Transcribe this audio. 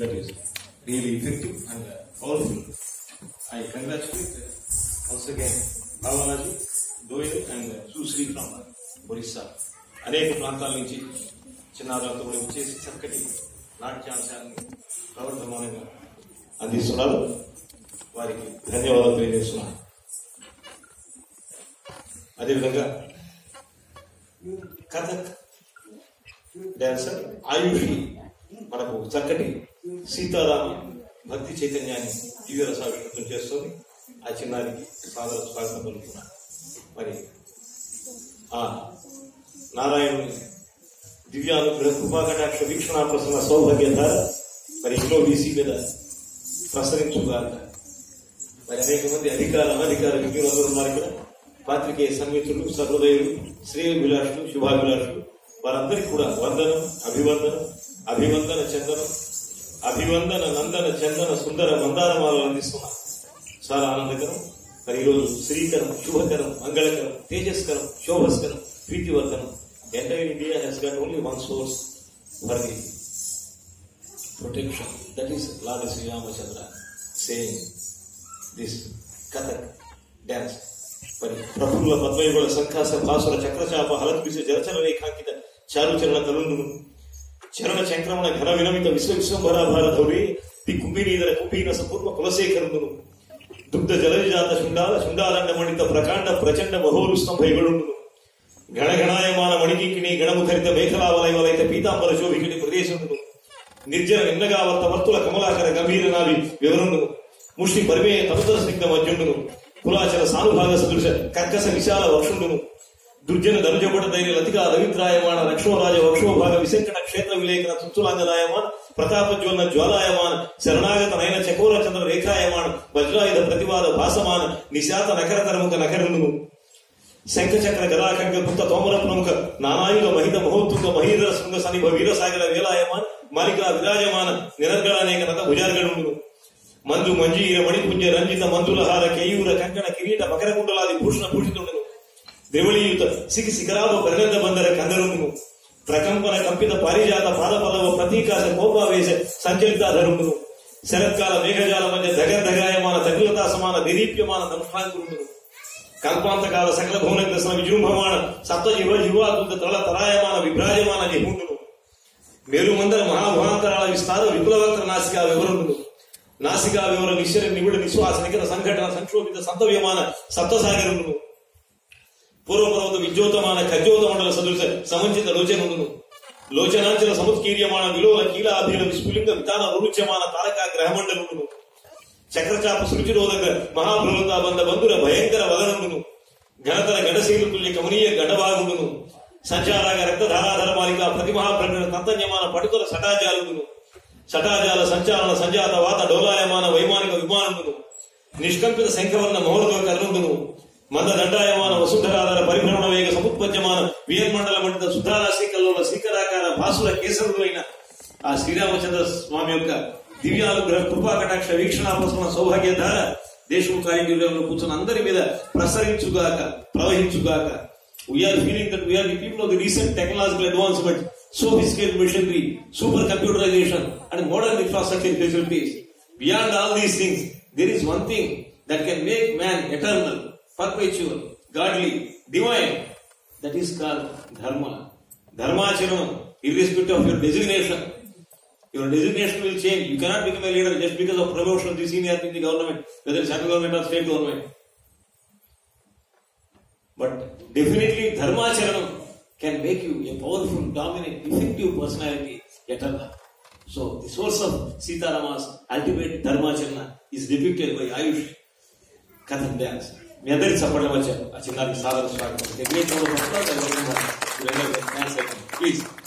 that is really effective and uh, powerful. I congratulate uh, once again Bhavanaji, Doyle and uh, Susri from uh, Orissa. అనేక ప్రాంతాల నుంచి చిన్నారులతో కూడా వచ్చేసి చక్కటి నాట్యాంశాన్ని ప్రవర్తమానంగా అందిస్తున్నారు వారికి ధన్యవాదాలు తెలియజేస్తున్నాను అదేవిధంగా కథక్ డాన్సర్ ఆయుషి మనకు చక్కటి సీతారామ భక్తి చైతన్యాన్ని దివ్య రసాభిషేకం చేస్తుంది ఆ చిన్నారికి సాదర స్వాగతం పలుకుతున్నా మరి ఆ నారాయణుని దివ్యానుగ్రహ కృపాకటాక్ష వీక్షణ ప్రసన్న సౌభాగ్యత మరి ఇంట్లో వీసీ మీద ప్రసరించుగాక మరి అనేక మంది అధికార అనధికార విజ్ఞులందరూ ఉన్నారు ఇక్కడ పాత్రికేయ సన్మితులు సహృదయులు శ్రేయభిలాషులు శుభాభిలాషులు వారందరికీ కూడా వందనం అభివందనం అభివందన చందనం అభివందన నందన చందన సుందర మందారమాలను అందిస్తున్నారు చాలా ఆనందకరం మరి ఈరోజు శ్రీకరం శుభకరం మంగళకరం తేజస్కరం శోభస్కరం ప్రీతివర్ధనం entire India has got only one source for the protection that is lord Sriramachandra saying this Kathak dance మరి ప్రఫుల్ల పద్మయుగల సంకాస భాసుర చక్రచాప హలద్విష జలచర రేఖాంకిత చారుచరణ తలుండును చరణ చంక్రమణ ఘన వినమిత విశ్వ విశ్వంభరాభార ధౌరి ది కుంభినీదర కుంభీన సపూర్వ కులశేఖరుడును దుగ్ధ జలజాత శుండాల శుండాలండ మణిత ప్రకాండ ప్రచండ మహోరుస్తం భయగడుండును గణగణాయమాన మణికింకిని గణముఖరిత మేఖలావలయ వలైత పీతాంబర శోభికిని ప్రదేశమును నిర్జన నిన్నగావర్త వర్తుల కమలాకర గంభీర నావి వివరణును ముష్టి పరిమే తమతర స్నిగ్ధ మధ్యుండును కులాచల సానుభాగ సదృశ కర్కస విశాల వక్షుండును దుర్జన ధనుజపట ధైర్య లతికా రవిత్రాయమాన రక్షోరాజ వక్షోభాగ విశంకట క్షేత్ర విలేఖన చుచ్చులాంగదాయమాన ప్రతాపజ్వలన జ్వాలాయమాన శరణాగత నయన చకోర చంద్ర రేఖాయమాన వజ్రాయుధ ప్రతివాద భాసమాన నిశాత నకరతరముఖ నకరును శంఖచక్ర గదాఖంగ పుత్త తోమర ప్రముఖ నానాయుధ మహిత మహోత్తుంగ మహీధర శృంగ సనిభ వీరసాగర వేలాయమాన మాలికా విరాజమాన నిరర్గళానేక నత భుజార్గణుడు మంజు మంజీర మణిపుంజ రంజిత మంజులహార కేయూర కంకణ కిరీట మకరకుండలాది భూషణ భూషితుండను ద్రివళీయుత సికి శిఖరావ పరిణత బందర కందరును ప్రకంపన కంపిత పారిజాత పాదపదవ ప్రతీకాశ కోపావేశ సంచలితాధరుమును శరత్కాల మేఘజాల మధ్య దగర్ధగాయమాన తగిలతా సమాన దిదీప్యమాన దంష్టాంకురును కల్పాంతకాల సకల భువన దర్శన విజృంభమాన సప్త యువ యువాతుల తల తరాయమాన విభ్రాజమాన నిహుండును మేలుమందర మహాభాంతరాల విస్తార విపులవక్ర నాసికా వివరణుడు నాసికా వివర నిశ్చర నివిడ నిశ్వాస నికర సంఘటన సంక్షోభిత సంతవ్యమాన సప్తసాగరును పూర్వపర్వత విద్యోతమాన ఖజ్జోత మండల సదృశ సమంచిత లోచనుడును లోచనాంచల సముత్కీర్యమాన విలోల కీలాభీల విస్ఫులింగ వితాన రురుచ్యమాన తారకా గ్రహమండలును చక్రచాప సృచిరోధక మహాభృవతాబంధ బంధుర భయంకర వదనందును ఘనతర గడశీలు తుల్య కమనీయ గడభాగుడును సంచారాగ రక్తధారాధర మాలిక ప్రతి మహాప్రకటన తంతన్యమాన పటుకల సటాజాలుదును సటాజాల సంచాలన సంజాత వాత డోలాయమాన వైమానిక విమానమును నిష్కంపిత శంఖవర్ణ మహోర్ధ కర్ణుడును మంద దండాయమాన వసుంధరాధర పరిభ్రమణ వేగ సముత్పద్యమాన వియన్మండల మండిత సుధారాశి కల్లోల శ్రీకరాకార భాసుల కేసరులైన ఆ శ్రీరామచంద్ర స్వామి యొక్క దివ్యానుగ్రహ కృపా కటాక్ష వీక్షణాపసమ సౌభాగ్య ధార దేశం కార్యక్రమంలో కూర్చున్న అందరి మీద ప్రసరించుగాక ప్రవహించుగాక we are feeling that we are the people of the recent technological advancement sophisticated machinery, super computerization, and modern infrastructure facilities. Beyond all these things, there is one thing that can make man eternal, perpetual, godly, divine. That is called dharma. Dharmacharanam, irrespective of your designation. Your designation will change. You cannot become a leader just because of promotion, the seniority in the government, whether it's central government or state government. But definitely dharmacharanam can make you a powerful, dominant, effective personality eternal. So the source of Sitarama's ultimate dharmacharana is depicted by Ayush Kathak dance. మీ అందరికి చెప్పడం వచ్చారు ఆ చిన్నారికి సాధన స్వాగతం please